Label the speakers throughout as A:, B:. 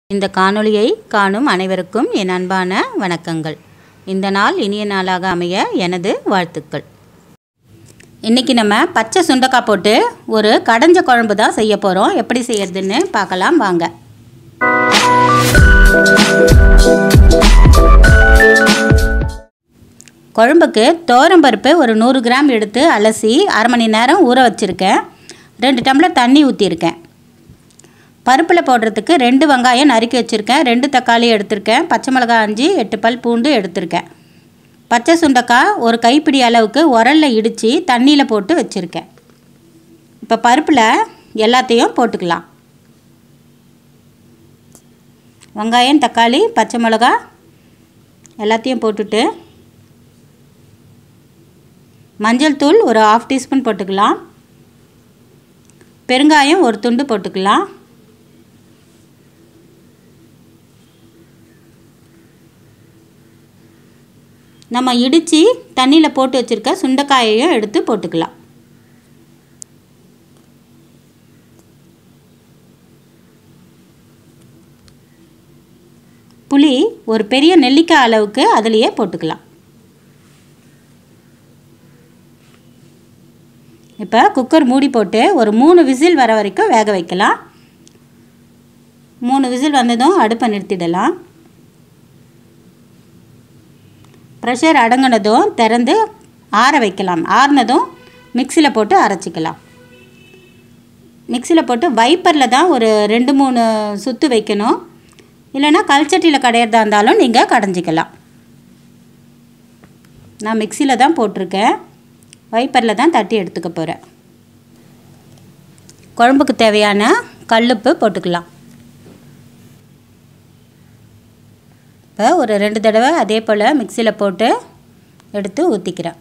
A: இந்த காணொளியை காணும் அனைவருக்கும் என் அன்பான வணக்கங்கள் இந்த நாள் இனிய நாளாக அமைய எனது வாழ்த்துக்கள் இன்றைக்கி நம்ம பச்சை சுண்டக்காய் போட்டு ஒரு கடைஞ்ச குழம்பு தான் செய்ய போகிறோம் எப்படி செய்யறதுன்னு பார்க்கலாம் வாங்க குழம்புக்கு பருப்பு ஒரு நூறு கிராம் எடுத்து அலசி அரை மணி நேரம் ஊற வச்சுருக்கேன் ரெண்டு டம்ளர் தண்ணி ஊற்றிருக்கேன் பருப்பில் போடுறதுக்கு ரெண்டு வெங்காயம் நறுக்கி வச்சுருக்கேன் ரெண்டு தக்காளி எடுத்திருக்கேன் பச்சை மிளகாய் அஞ்சு எட்டு பல் பூண்டு எடுத்திருக்கேன் பச்சை சுண்டக்காய் ஒரு கைப்பிடி அளவுக்கு உரலில் இடித்து தண்ணியில் போட்டு வச்சுருக்கேன் இப்போ பருப்பில் எல்லாத்தையும் போட்டுக்கலாம் வெங்காயம் தக்காளி பச்சை மிளகா எல்லாத்தையும் போட்டுட்டு மஞ்சள் தூள் ஒரு ஆஃப் டீஸ்பூன் போட்டுக்கலாம் பெருங்காயம் ஒரு துண்டு போட்டுக்கலாம் நம்ம இடித்து தண்ணியில் போட்டு வச்சுருக்க சுண்டைக்காயையும் எடுத்து போட்டுக்கலாம் புளி ஒரு பெரிய நெல்லிக்காய் அளவுக்கு அதுலேயே போட்டுக்கலாம் இப்போ குக்கர் மூடி போட்டு ஒரு மூணு விசில் வர வரைக்கும் வேக வைக்கலாம் மூணு விசில் வந்ததும் அடுப்பை நிறுத்திடலாம் ப்ரெஷர் அடங்கினதும் திறந்து ஆற வைக்கலாம் ஆறினதும் மிக்சியில் போட்டு அரைச்சிக்கலாம் மிக்சியில் போட்டு வைப்பரில் தான் ஒரு ரெண்டு மூணு சுற்று வைக்கணும் இல்லைன்னா கல்ச்சட்டியில் கடையிறதா இருந்தாலும் நீங்கள் கடைஞ்சிக்கலாம் நான் மிக்சியில் தான் போட்டிருக்கேன் வைப்பரில் தான் தட்டி எடுத்துக்க போகிறேன் குழம்புக்கு தேவையான கல்லுப்பு போட்டுக்கலாம் இப்போ ஒரு ரெண்டு தடவை அதே போல் மிக்சியில் போட்டு எடுத்து ஊற்றிக்கிறேன்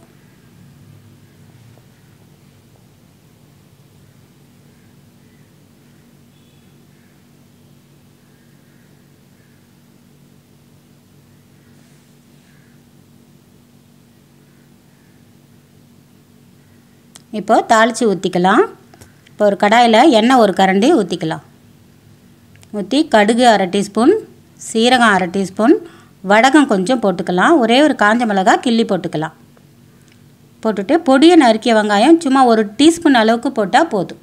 A: இப்போது தாளித்து ஊற்றிக்கலாம் இப்போ ஒரு கடாயில் எண்ணெய் ஒரு கரண்டி ஊற்றிக்கலாம் ஊற்றி கடுகு அரை டீஸ்பூன் சீரகம் அரை டீஸ்பூன் வடகம் கொஞ்சம் போட்டுக்கலாம் ஒரே ஒரு காஞ்ச மிளகா கிள்ளி போட்டுக்கலாம் போட்டுட்டு பொடியை நறுக்கிய வெங்காயம் சும்மா ஒரு டீஸ்பூன் அளவுக்கு போட்டால் போதும்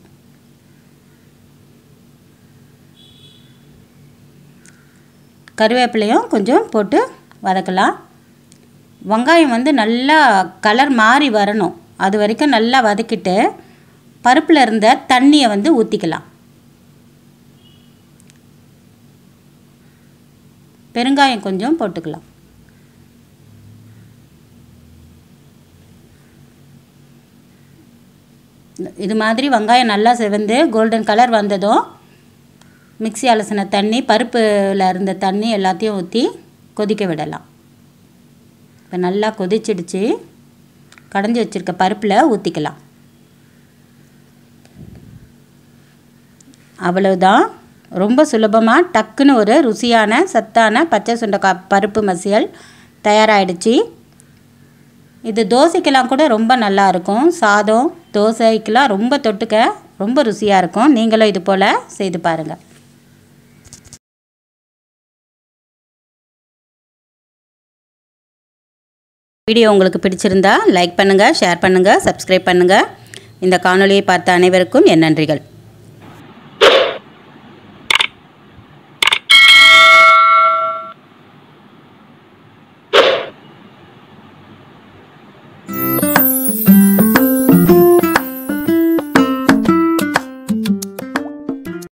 A: கருவேப்பிலையும் கொஞ்சம் போட்டு வதக்கலாம் வெங்காயம் வந்து நல்லா கலர் மாறி வரணும் அது வரைக்கும் நல்லா வதக்கிட்டு பருப்பில் இருந்த தண்ணியை வந்து ஊற்றிக்கலாம் பெருங்காயம் கொஞ்சம் போட்டுக்கலாம் இது மாதிரி வெங்காயம் நல்லா செவந்து கோல்டன் கலர் வந்ததும் மிக்சி அலசின தண்ணி பருப்பில் இருந்த தண்ணி எல்லாத்தையும் ஊற்றி கொதிக்க விடலாம் இப்போ நல்லா கொதிச்சிடுச்சு கடைஞ்சி வச்சுருக்க பருப்பில் ஊற்றிக்கலாம் அவ்வளவுதான் ரொம்ப சுலபமாக டக்குன்னு ஒரு ருசியான சத்தான பச்சை சுண்டைக்காய் பருப்பு மசியல் தயாராகிடுச்சு இது தோசைக்கெல்லாம் கூட ரொம்ப நல்லா இருக்கும் சாதம் தோசைக்கெலாம் ரொம்ப தொட்டுக்க ரொம்ப ருசியாக இருக்கும் நீங்களும் இது போல் செய்து பாருங்கள் வீடியோ உங்களுக்கு பிடிச்சிருந்தா லைக் பண்ணுங்கள் ஷேர் பண்ணுங்கள் சப்ஸ்கிரைப் பண்ணுங்கள் இந்த காணொலியை பார்த்த அனைவருக்கும் என் நன்றிகள்